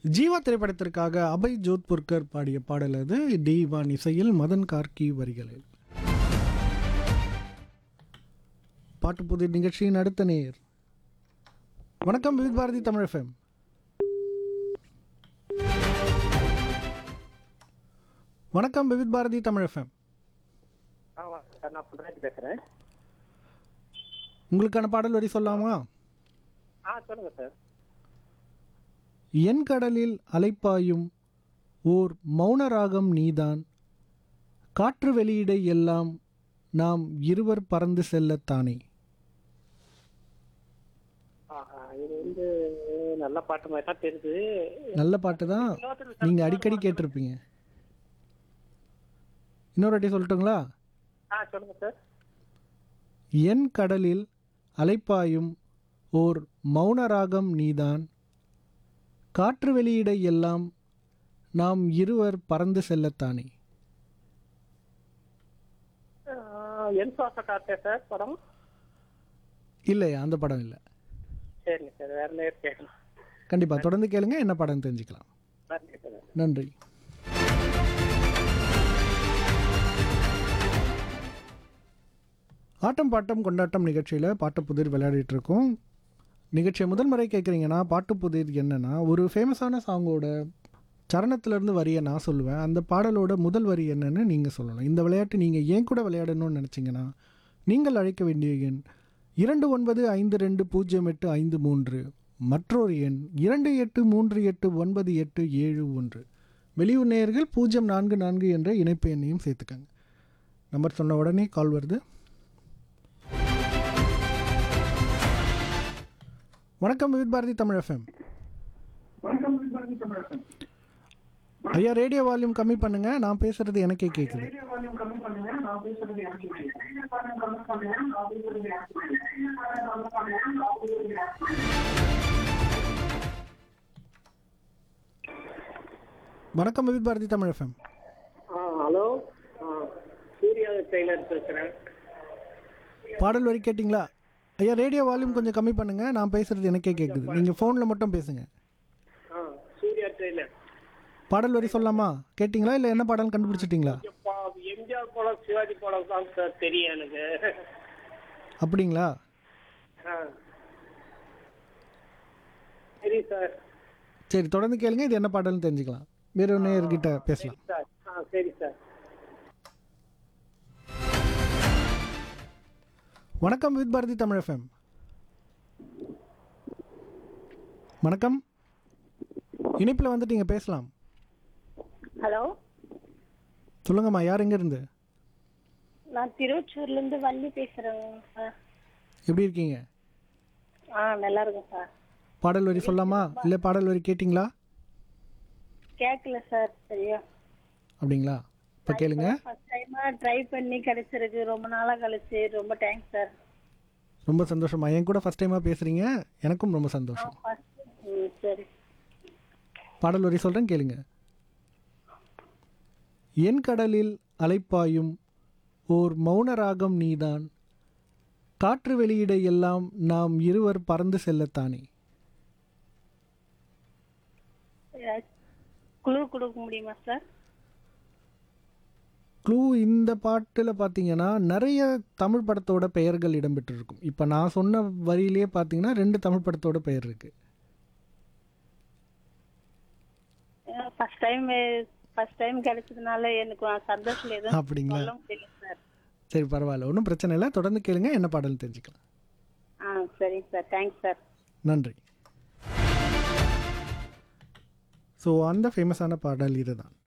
ஜீவா திரைப்படத்திற்காக அபய் ஜோத்புர்கர் பாடிய பாடல் அது டிவான் இசையில் மதன் கார்கி வரிகளில் பாட்டு புதிய நிகழ்ச்சியின் அடுத்த நேர் வணக்கம் விவித் பாரதி தமிழ் எஃப்எம் வணக்கம் விவித் பாரதி தமிழ் எஃப்எம் ஆ வணக்கம் சார் நான் புல்ராஜ் பேசுகிறேன் உங்களுக்கான பாடல் வரி சொல்லாமா ஆ சொல்லுங்கள் சார் என் கடலில் அலைப்பாயும் ஓர் மௌன ராகம் நீதான் காற்று வெளியிட எல்லாம் நாம் இருவர் பறந்து செல்லத்தானே ஆஹா இது வந்து நல்ல பாட்டு மாதிரி தான் தெரியுது நல்ல பாட்டு தான் இன்னொருத்தர் நீங்கள் அடிக்கடி கேட்டிருப்பீங்க இன்னொரு வாட்டி சொல்லட்டுங்களா ஆ சொல்லுங்கள் சார் என் கடலில் அலைப்பாயும் ஓர் மௌன ராகம் நீதான் காற்று வெளியிட எல்லாம் நாம் இருவர் பறந்து செல்லத்தானே ஆ, என் சுவாச காத்தே சார் படம் இல்லையா அந்த படம் இல்லை சரிங்க சார் வேற நேரம் கேட்கலாம் கண்டிப்பாக தொடர்ந்து கேளுங்க என்ன படம் தெரிஞ்சுக்கலாம் நன்றி சார் நன்றி ஆட்டம் பாட்டம் கொண்டாட்டம் நிகழ்ச்சியில் பாட்டு புதிர் விளையாடிட்டு இருக்கோம் நிகழ்ச்சியை முதல் முறை கேட்குறீங்கன்னா பாட்டு புதிர் என்னன்னா ஒரு ஃபேமஸான சாங்கோட சரணத்திலேருந்து வரியை நான் சொல்லுவேன் அந்த பாடலோட முதல் வரி என்னன்னு நீங்கள் சொல்லணும் இந்த விளையாட்டு நீங்கள் ஏன் கூட விளையாடணும்னு நினச்சிங்கன்னா நீங்கள் அழைக்க வேண்டிய எண் இரண்டு ஒன்பது ஐந்து ரெண்டு பூஜ்ஜியம் எட்டு ஐந்து மூன்று மற்றொரு எண் இரண்டு எட்டு மூன்று எட்டு ஒன்பது எட்டு ஏழு ஒன்று வெளியூர் நேயர்கள் பூஜ்ஜியம் நான்கு நான்கு என்ற இணைப்பு எண்ணையும் சேர்த்துக்கங்க நம்பர் சொன்ன உடனே கால் வருது வணக்கம் விவித் பாரதி தமிழ் எஃப்எம் ஐயா ரேடியோ வால்யூம் கம்மி பண்ணுங்க நான் பேசுறது எனக்கே கேட்குது வணக்கம் விவித் பாரதி தமிழ் எஃப்எம் ஆ ஹலோ ஆ சூர்யா டெய்லர் பேசுகிறேன் பாடல் வரி கேட்டிங்களா ஐயா ரேடியோ வால்யூம் கொஞ்சம் கம்மி பண்ணுங்க நான் பேசுறது எனக்கே கேட்குது நீங்கள் ஃபோனில் மட்டும் பேசுங்க ஆ சூர்யா டெய்லர் பாடல் வரி சொல்லலாமா கேட்டிங்களா இல்லை என்ன பாடல் கண்டுபிடிச்சிட்டிங்களா எப்பா எம்ஜிஆர் படம் சிவாஜி படம் தான் சார் தெரியும் எனக்கு அப்படிங்களா ஆ சரி சார் சரி தொடர்ந்து கேளுங்க இது என்ன பாடல்னு தெரிஞ்சுக்கலாம் வேறு நேர்கிட்ட பேசலாம் சார் ஆ சரி சார் வணக்கம் வித் பாரதி தமிழ் எஃப்எம் வணக்கம் இணைப்பில் வந்துட்டீங்க பேசலாம் ஹலோ சொல்லுங்கம்மா யார் எங்கேருந்து நான் திருவச்சூர்ல இருந்து வள்ளி பேசுறேங்க சார் எப்படி இருக்கீங்க ஆ நல்லா இருக்கேன் சார் பாடல் வரி சொல்லாமா இல்லை பாடல் வரி கேட்டிங்களா கேட்கல சார் சரியா அப்படிங்களா இப்போ கேளுங்க ஃபர்ஸ்ட் டைமா ட்ரை பண்ணி கிடைச்சிருக்கு ரொம்ப நாளா கழிச்சு ரொம்ப தேங்க்ஸ் சார் ரொம்ப சந்தோஷமா என் கூட ஃபஸ்ட் டைமாக பேசுகிறீங்க எனக்கும் ரொம்ப சந்தோஷம் ஃபர்ஸ்ட் ம் சரி பாடல் வரி சொல்கிறேன் கேளுங்க என் கடலில் அலைப்பாயும் ஓர் மௌன ராகம் நீதான் காற்று வெளியிட எல்லாம் நாம் இருவர் பறந்து செல்லத்தானே குழு கொடுக்க முடியுமா சார் க்ளூ இந்த பாட்டில் பார்த்தீங்கன்னா நிறைய தமிழ் படத்தோட பெயர்கள் இடம்பெற்றிருக்கும் இப்போ நான் சொன்ன வரியிலே பார்த்தீங்கன்னா ரெண்டு தமிழ் படத்தோட பெயர் இருக்கு ஃபர்ஸ்ட் டைம் ஃபர்ஸ்ட் டைம் கிடைச்சதுனால எனக்கு சந்தோஷம் எதுவும் அப்படிங்களா சொல்ல முடியல சார் சரி பரவாயில்ல ஒன்றும் பிரச்சனை இல்லை தொடர்ந்து கேளுங்க என்ன பாடல்னு தெரிஞ்சுக்கலாம் ஆ சரிங்க சார் தேங்க்ஸ் சார் நன்றி ஸோ அந்த ஃபேமஸான பாடல் இதுதான்